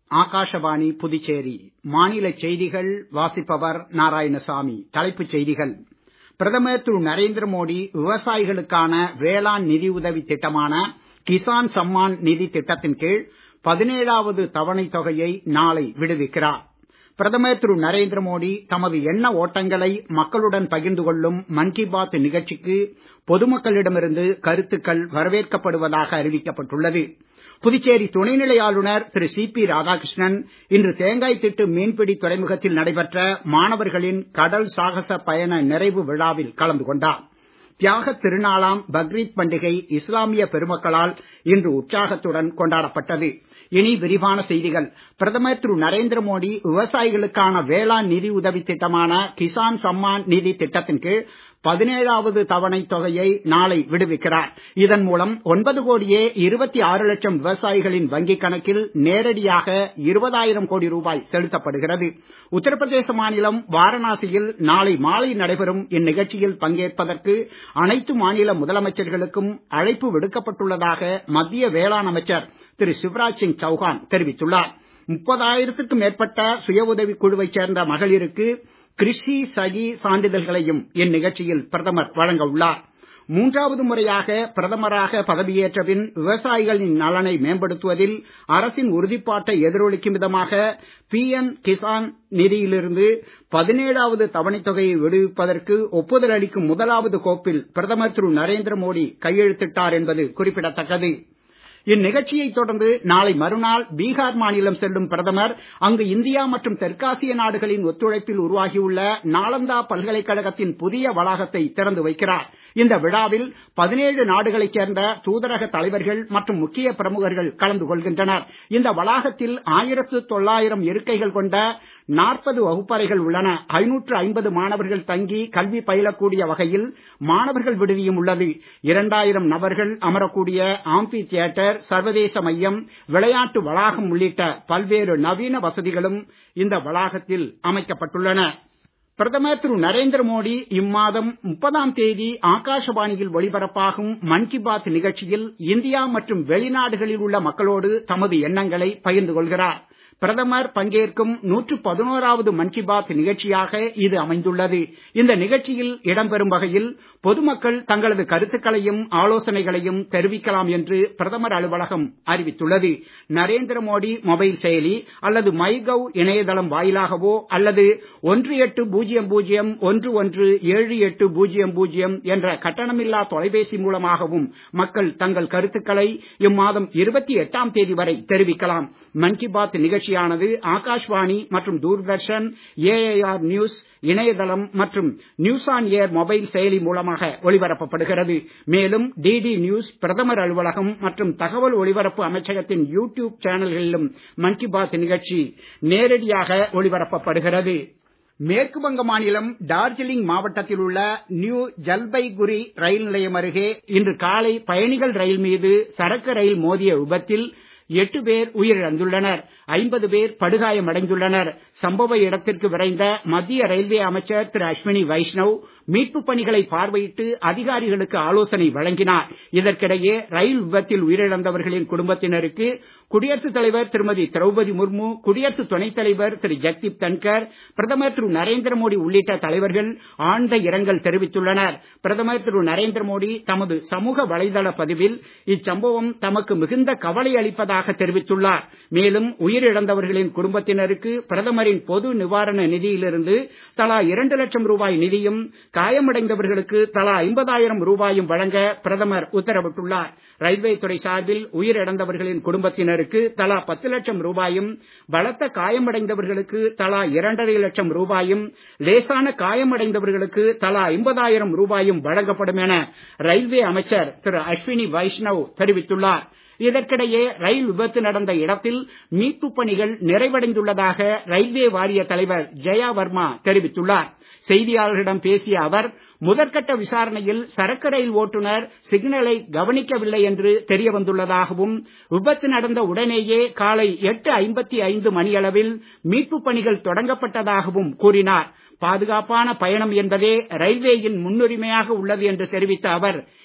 ஆகாஷவாணி புதுச்சேரி மாநில செய்திகள் வாசிப்பவர் நாராயணசாமி தலைப்புச் செய்திகள் பிரதமர் திரு நரேந்திர மோடி விவசாயிகளுக்கான வேளாண் நிதியுதவி திட்டமான கிசான் சம்மான் நிதி திட்டத்தின் கீழ் பதினேழாவது தவணைத் தொகையை நாளை விடுவிக்கிறார் பிரதமர் திரு நரேந்திர மோடி தமது எண்ண ஓட்டங்களை மக்களுடன் பகிர்ந்து கொள்ளும் மன் கி பாத் நிகழ்ச்சிக்கு பொதுமக்களிடமிருந்து கருத்துக்கள் வரவேற்கப்படுவதாக அறிவிக்கப்பட்டுள்ளது புதுச்சேரி துணைநிலை ஆளுநர் திரு சி பி ராதாகிருஷ்ணன் இன்று தேங்காய் திட்டு மீன்பிடி துறைமுகத்தில் நடைபெற்ற மாணவர்களின் கடல் சாகச பயண நிறைவு விழாவில் கலந்து கொண்டார் தியாகத் திருநாளாம் பக்ரீத் பண்டிகை இஸ்லாமிய பெருமக்களால் இன்று உற்சாகத்துடன் கொண்டாடப்பட்டது இனி விரிவான செய்திகள் பிரதமர் திரு நரேந்திர மோடி விவசாயிகளுக்கான வேளாண் நிதி உதவி திட்டமான கிசான் சம்மான் நிதி திட்டத்தின் கீழ் பதினேழாவது தவணைத் தொகையை நாளை விடுவிக்கிறார் இதன் மூலம் ஒன்பது கோடியே இருபத்தி ஆறு லட்சம் விவசாயிகளின் வங்கிக் கணக்கில் நேரடியாக இருபதாயிரம் கோடி ரூபாய் செலுத்தப்படுகிறது உத்தரப்பிரதேச மாநிலம் வாரணாசியில் நாளை மாலை நடைபெறும் இந்நிகழ்ச்சியில் பங்கேற்பதற்கு அனைத்து மாநில முதலமைச்சர்களுக்கும் அழைப்பு விடுக்கப்பட்டுள்ளதாக மத்திய வேளாண் அமைச்சர் திரு சிவராஜ் சிங் சௌஹான் தெரிவித்துள்ளார் முப்பதாயிரத்துக்கும் மேற்பட்ட சுய உதவிக் குழுவைச் சேர்ந்த மகளிருக்கு கிருஷி சகி சான்றிதழ்களையும் இந்நிகழ்ச்சியில் பிரதமர் வழங்க உள்ளார் மூன்றாவது முறையாக பிரதமராக பதவியேற்ற பின் விவசாயிகளின் நலனை மேம்படுத்துவதில் அரசின் உறுதிப்பாட்டை எதிரொலிக்கும் விதமாக பிஎம் கிசான் நிதியிலிருந்து பதினேழாவது தவணைத் தொகையை விடுவிப்பதற்கு ஒப்புதல் அளிக்கும் முதலாவது கோப்பில் பிரதமர் திரு நரேந்திர மோடி கையெழுத்திட்டார் என்பது குறிப்பிடத்தக்கது இந்நிகழ்ச்சியைத் தொடர்ந்து நாளை மறுநாள் பீகார் மாநிலம் செல்லும் பிரதமர் அங்கு இந்தியா மற்றும் தெற்காசிய நாடுகளின் ஒத்துழைப்பில் உருவாகியுள்ள நாலந்தா பல்கலைக்கழகத்தின் புதிய வளாகத்தை திறந்து வைக்கிறார் இந்த விழாவில் பதினேழு நாடுகளைச் சேர்ந்த தூதரக தலைவர்கள் மற்றும் முக்கிய பிரமுகர்கள் கலந்து கொள்கின்றனர் இந்த வளாகத்தில் ஆயிரத்து தொள்ளாயிரம் இருக்கைகள் கொண்ட நாற்பது வகுப்பறைகள் உள்ளன ஐநூற்று ஐம்பது மாணவர்கள் தங்கி கல்வி பயிலக்கூடிய வகையில் மாணவர்கள் விடுதியும் உள்ளது இரண்டாயிரம் நபர்கள் அமரக்கூடிய ஆம்பி தியேட்டர் சர்வதேச மையம் விளையாட்டு வளாகம் உள்ளிட்ட பல்வேறு நவீன வசதிகளும் இந்த வளாகத்தில் அமைக்கப்பட்டுள்ளன பிரதமர் திரு நரேந்திர மோடி இம்மாதம் முப்பதாம் தேதி ஆகாஷவாணியில் ஒளிபரப்பாகும் மன் கி பாத் நிகழ்ச்சியில் இந்தியா மற்றும் வெளிநாடுகளில் உள்ள மக்களோடு தமது எண்ணங்களை பகிர்ந்து கொள்கிறார் பிரதமர் பங்கேற்கும் நூற்று பதினோராவது மன் கி பாத் நிகழ்ச்சியாக இது அமைந்துள்ளது இந்த நிகழ்ச்சியில் இடம்பெறும் வகையில் பொதுமக்கள் தங்களது கருத்துக்களையும் ஆலோசனைகளையும் தெரிவிக்கலாம் என்று பிரதமர் அலுவலகம் அறிவித்துள்ளது நரேந்திர மோடி மொபைல் செயலி அல்லது மை கவ் இணையதளம் வாயிலாகவோ அல்லது ஒன்று எட்டு பூஜ்ஜியம் பூஜ்ஜியம் ஒன்று ஒன்று ஏழு எட்டு பூஜ்ஜியம் பூஜ்ஜியம் என்ற கட்டணமில்லா தொலைபேசி மூலமாகவும் மக்கள் தங்கள் கருத்துக்களை இம்மாதம் இருபத்தி எட்டாம் தேதி வரை தெரிவிக்கலாம் மன் கி பாத் நிகழ்ச்சி நிகழ்ச்சியானது ஆகாஷ்வாணி மற்றும் தூர்தர்ஷன் ஏஐஆர் நியூஸ் இணையதளம் மற்றும் நியூஸ் ஆன் ஏர் மொபைல் செயலி மூலமாக ஒளிபரப்பப்படுகிறது மேலும் டிடி நியூஸ் பிரதமர் அலுவலகம் மற்றும் தகவல் ஒலிபரப்பு அமைச்சகத்தின் யூ டியூப் சேனல்களிலும் மன் கி பாத் நிகழ்ச்சி நேரடியாக ஒளிபரப்பப்படுகிறது மேற்கு வங்க மாநிலம் டார்ஜிலிங் மாவட்டத்தில் உள்ள நியூ ஜல்பைகுரி ரயில் நிலையம் அருகே இன்று காலை பயணிகள் ரயில் மீது சரக்கு ரயில் மோதிய விபத்தில் எட்டு பேர் உயிரிழந்துள்ளனர் ஐம்பது பேர் படுகாயமடைந்துள்ளனர் சம்பவ இடத்திற்கு விரைந்த மத்திய ரயில்வே அமைச்சர் திரு அஸ்வினி வைஷ்ணவ் மீட்புப் பணிகளை பார்வையிட்டு அதிகாரிகளுக்கு ஆலோசனை வழங்கினார் இதற்கிடையே ரயில் விபத்தில் உயிரிழந்தவர்களின் குடும்பத்தினருக்கு குடியரசுத் தலைவர் திருமதி திரௌபதி முர்மு குடியரசு துணைத் தலைவர் திரு ஜக்தீப் தன்கர் பிரதமர் திரு நரேந்திர மோடி உள்ளிட்ட தலைவர்கள் ஆழ்ந்த இரங்கல் தெரிவித்துள்ளனர் பிரதமர் திரு நரேந்திர மோடி தமது சமூக வலைதள பதிவில் இச்சம்பவம் தமக்கு மிகுந்த கவலை அளிப்பதாக தெரிவித்துள்ளார் மேலும் உயிரிழந்தவர்களின் குடும்பத்தினருக்கு பிரதமரின் பொது நிவாரண நிதியிலிருந்து தலா இரண்டு லட்சம் ரூபாய் நிதியும் காயமடைந்தவர்களுக்கு தலா ஐம்பதாயிரம் ரூபாயும் வழங்க பிரதமர் உத்தரவிட்டுள்ளார் ரயில்வே துறை சார்பில் உயிரிழந்தவர்களின் குடும்பத்தினருக்கு தலா பத்து லட்சம் ரூபாயும் பலத்த காயமடைந்தவர்களுக்கு தலா இரண்டரை லட்சம் ரூபாயும் லேசான காயமடைந்தவர்களுக்கு தலா ஐம்பதாயிரம் ரூபாயும் வழங்கப்படும் என ரயில்வே அமைச்சர் திரு அஸ்வினி வைஷ்ணவ் தெரிவித்துள்ளார் இதற்கிடையே ரயில் விபத்து நடந்த இடத்தில் மீட்புப் பணிகள் நிறைவடைந்துள்ளதாக ரயில்வே வாரிய தலைவர் ஜெயா வர்மா தெரிவித்துள்ளார் செய்தியாளர்களிடம் பேசிய அவர் முதற்கட்ட விசாரணையில் சரக்கு ரயில் ஓட்டுநர் சிக்னலை கவனிக்கவில்லை என்று தெரிய வந்துள்ளதாகவும் விபத்து நடந்த உடனேயே காலை எட்டு ஐம்பத்தி ஐந்து மணியளவில் மீட்புப் பணிகள் தொடங்கப்பட்டதாகவும் கூறினார் பாதுகாப்பான பயணம் என்பதே ரயில்வேயின் முன்னுரிமையாக உள்ளது என்று தெரிவித்த அவர்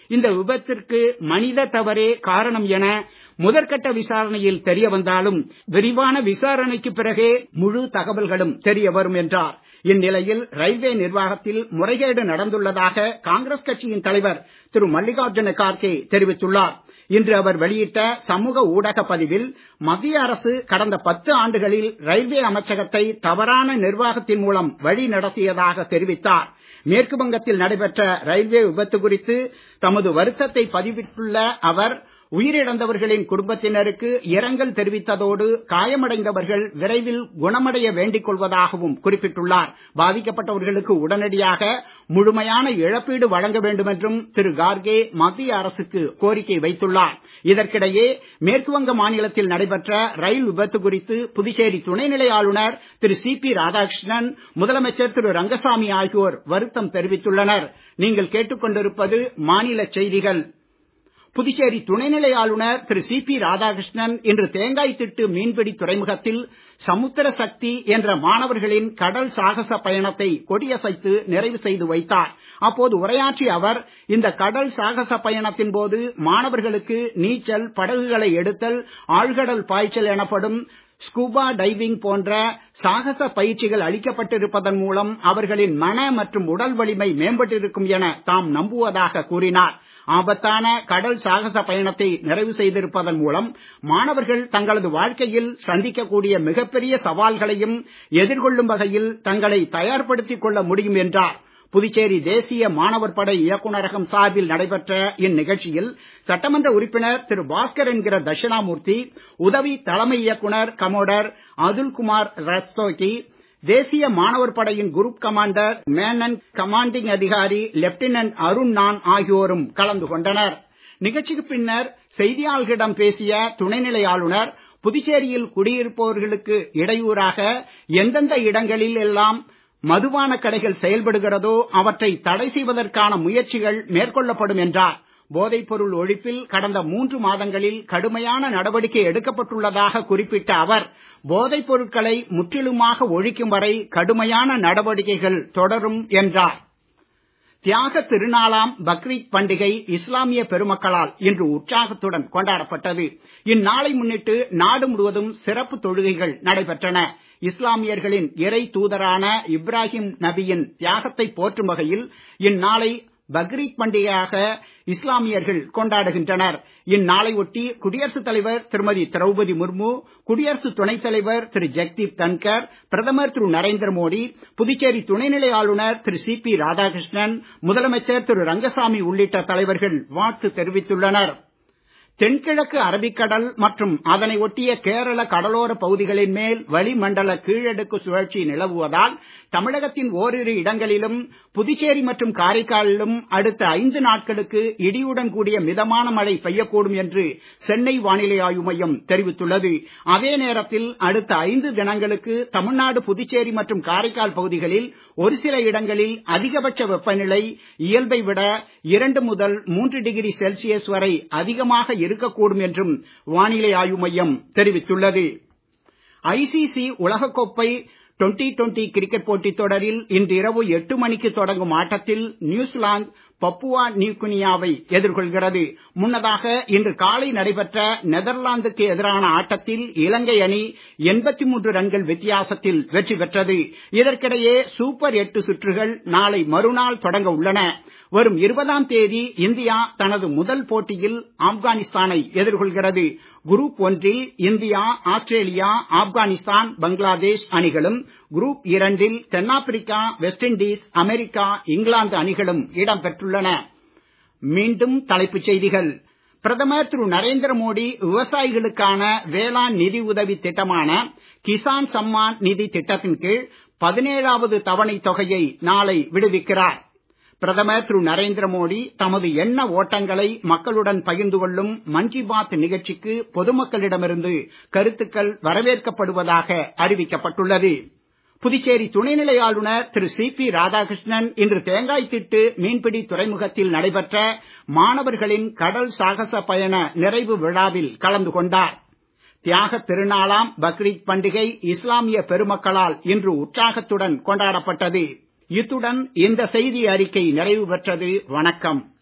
இந்த விபத்திற்கு மனித தவறே காரணம் என முதற்கட்ட விசாரணையில் தெரிய வந்தாலும் விரிவான விசாரணைக்கு பிறகே முழு தகவல்களும் தெரிய வரும் என்றார் இந்நிலையில் ரயில்வே நிர்வாகத்தில் முறைகேடு நடந்துள்ளதாக காங்கிரஸ் கட்சியின் தலைவர் திரு மல்லிகார்ஜுன கார்கே தெரிவித்துள்ளார் இன்று அவர் வெளியிட்ட சமூக ஊடக பதிவில் மத்திய அரசு கடந்த பத்து ஆண்டுகளில் ரயில்வே அமைச்சகத்தை தவறான நிர்வாகத்தின் மூலம் வழி நடத்தியதாக தெரிவித்தார் மேற்கு வங்கத்தில் நடைபெற்ற ரயில்வே விபத்து குறித்து தமது வருத்தத்தை பதிவிட்டுள்ள அவர் உயிரிழந்தவர்களின் குடும்பத்தினருக்கு இரங்கல் தெரிவித்ததோடு காயமடைந்தவர்கள் விரைவில் குணமடைய வேண்டிக் கொள்வதாகவும் குறிப்பிட்டுள்ளார் பாதிக்கப்பட்டவர்களுக்கு உடனடியாக முழுமையான இழப்பீடு வழங்க வேண்டும் என்றும் திரு கார்கே மத்திய அரசுக்கு கோரிக்கை வைத்துள்ளார் இதற்கிடையே மேற்குவங்க மாநிலத்தில் நடைபெற்ற ரயில் விபத்து குறித்து புதுச்சேரி துணைநிலை ஆளுநர் திரு சி பி ராதாகிருஷ்ணன் முதலமைச்சர் திரு ரங்கசாமி ஆகியோர் வருத்தம் தெரிவித்துள்ளனர் நீங்கள் கேட்டுக்கொண்டிருப்பது மாநில செய்திகள் புதுச்சேரி துணைநிலை ஆளுநர் திரு சி பி ராதாகிருஷ்ணன் இன்று தேங்காய் திட்டு மீன்பிடி துறைமுகத்தில் சமுத்திர சக்தி என்ற மாணவர்களின் கடல் சாகச பயணத்தை கொடியசைத்து நிறைவு செய்து வைத்தார் அப்போது உரையாற்றிய அவர் இந்த கடல் சாகச பயணத்தின் போது மாணவர்களுக்கு நீச்சல் படகுகளை எடுத்தல் ஆழ்கடல் பாய்ச்சல் எனப்படும் ஸ்கூபா டைவிங் போன்ற சாகச பயிற்சிகள் அளிக்கப்பட்டிருப்பதன் மூலம் அவர்களின் மன மற்றும் உடல் வலிமை மேம்பட்டிருக்கும் என தாம் நம்புவதாக கூறினார் ஆபத்தான கடல் சாகச பயணத்தை நிறைவு செய்திருப்பதன் மூலம் மாணவர்கள் தங்களது வாழ்க்கையில் சந்திக்கக்கூடிய மிகப்பெரிய சவால்களையும் எதிர்கொள்ளும் வகையில் தங்களை தயார்படுத்திக் கொள்ள முடியும் என்றார் புதுச்சேரி தேசிய மாணவர் படை இயக்குநரகம் சார்பில் நடைபெற்ற இந்நிகழ்ச்சியில் சட்டமன்ற உறுப்பினர் திரு பாஸ்கர் என்கிற தட்சிணாமூர்த்தி உதவி தலைமை இயக்குனர் கமோடர் அதுல்குமார் ரஸ்தோகி தேசிய மாணவர் படையின் குரூப் கமாண்டர் மேனன் கமாண்டிங் அதிகாரி லெப்டினன்ட் அருண் நான் ஆகியோரும் கலந்து கொண்டனர் நிகழ்ச்சிக்கு பின்னர் செய்தியாளர்களிடம் பேசிய துணைநிலை ஆளுநர் புதுச்சேரியில் குடியிருப்பவர்களுக்கு இடையூறாக எந்தெந்த இடங்களில் எல்லாம் மதுபான கடைகள் செயல்படுகிறதோ அவற்றை தடை செய்வதற்கான முயற்சிகள் மேற்கொள்ளப்படும் என்றார் போதைப் பொருள் ஒழிப்பில் கடந்த மூன்று மாதங்களில் கடுமையான நடவடிக்கை எடுக்கப்பட்டுள்ளதாக குறிப்பிட்ட அவர் போதைப் பொருட்களை முற்றிலுமாக ஒழிக்கும் வரை கடுமையான நடவடிக்கைகள் தொடரும் என்றார் தியாக திருநாளாம் பக்ரீத் பண்டிகை இஸ்லாமிய பெருமக்களால் இன்று உற்சாகத்துடன் கொண்டாடப்பட்டது இந்நாளை முன்னிட்டு நாடு முழுவதும் சிறப்பு தொழுகைகள் நடைபெற்றன இஸ்லாமியர்களின் இறை தூதரான இப்ராஹிம் நபியின் தியாகத்தை போற்றும் வகையில் இந்நாளை பக்ரீத் பண்டிகையாக இஸ்லாமியர்கள் கொண்டாடுகின்றனர் இந்நாளை ஒட்டி குடியரசுத் தலைவர் திருமதி திரௌபதி முர்மு குடியரசு துணைத் தலைவர் திரு ஜெக்தீப் தன்கர் பிரதமர் திரு நரேந்திர மோடி புதுச்சேரி துணைநிலை ஆளுநர் திரு சி பி ராதாகிருஷ்ணன் முதலமைச்சர் திரு ரங்கசாமி உள்ளிட்ட தலைவர்கள் வாழ்த்து தெரிவித்துள்ளனர் தென்கிழக்கு அரபிக்கடல் மற்றும் அதனை ஒட்டிய கேரள கடலோர பகுதிகளின் மேல் வளிமண்டல கீழடுக்கு சுழற்சி நிலவுவதால் தமிழகத்தின் ஓரிரு இடங்களிலும் புதுச்சேரி மற்றும் காரைக்காலிலும் அடுத்த ஐந்து நாட்களுக்கு இடியுடன் கூடிய மிதமான மழை பெய்யக்கூடும் என்று சென்னை வானிலை ஆய்வு மையம் தெரிவித்துள்ளது அதே நேரத்தில் அடுத்த ஐந்து தினங்களுக்கு தமிழ்நாடு புதுச்சேரி மற்றும் காரைக்கால் பகுதிகளில் ஒரு சில இடங்களில் அதிகபட்ச வெப்பநிலை இயல்பை விட இரண்டு முதல் மூன்று டிகிரி செல்சியஸ் வரை அதிகமாக இருக்கக்கூடும் என்றும் வானிலை ஆய்வு மையம் தெரிவித்துள்ளது ஐசிசி உலகக்கோப்பை டுவெண்டி டுவெண்டி கிரிக்கெட் போட்டித் தொடரில் இன்று இரவு எட்டு மணிக்கு தொடங்கும் ஆட்டத்தில் நியூசிலாந்து பப்புவா நியூகினியாவை எதிர்கொள்கிறது முன்னதாக இன்று காலை நடைபெற்ற நெதர்லாந்துக்கு எதிரான ஆட்டத்தில் இலங்கை அணி 83 ரன்கள் வித்தியாசத்தில் வெற்றி பெற்றது இதற்கிடையே சூப்பர் எட்டு சுற்றுகள் நாளை மறுநாள் தொடங்க உள்ளன வரும் இருபதாம் தேதி இந்தியா தனது முதல் போட்டியில் ஆப்கானிஸ்தானை எதிர்கொள்கிறது குரூப் ஒன்றில் இந்தியா ஆஸ்திரேலியா ஆப்கானிஸ்தான் பங்களாதேஷ் அணிகளும் குரூப் இரண்டில் தென்னாப்பிரிக்கா வெஸ்ட் இண்டீஸ் அமெரிக்கா இங்கிலாந்து அணிகளும் இடம் பெற்றுள்ளன மீண்டும் தலைப்புச் செய்திகள் பிரதமர் திரு நரேந்திர மோடி விவசாயிகளுக்கான வேளாண் நிதி உதவி திட்டமான கிசான் சம்மான் நிதி திட்டத்தின் கீழ் பதினேழாவது தவணை தொகையை நாளை விடுவிக்கிறார் பிரதமர் திரு நரேந்திர மோடி தமது எண்ண ஓட்டங்களை மக்களுடன் பகிர்ந்து கொள்ளும் மன் கி பாத் நிகழ்ச்சிக்கு பொதுமக்களிடமிருந்து கருத்துக்கள் வரவேற்கப்படுவதாக அறிவிக்கப்பட்டுள்ளது புதுச்சேரி துணைநிலை ஆளுநர் திரு சி பி ராதாகிருஷ்ணன் இன்று தேங்காய் திட்டு மீன்பிடி துறைமுகத்தில் நடைபெற்ற மாணவர்களின் கடல் சாகச பயண நிறைவு விழாவில் கலந்து கொண்டார் தியாக திருநாளாம் பக்ரீத் பண்டிகை இஸ்லாமிய பெருமக்களால் இன்று உற்சாகத்துடன் கொண்டாடப்பட்டது இத்துடன் இந்த செய்தி அறிக்கை நிறைவு பெற்றது வணக்கம்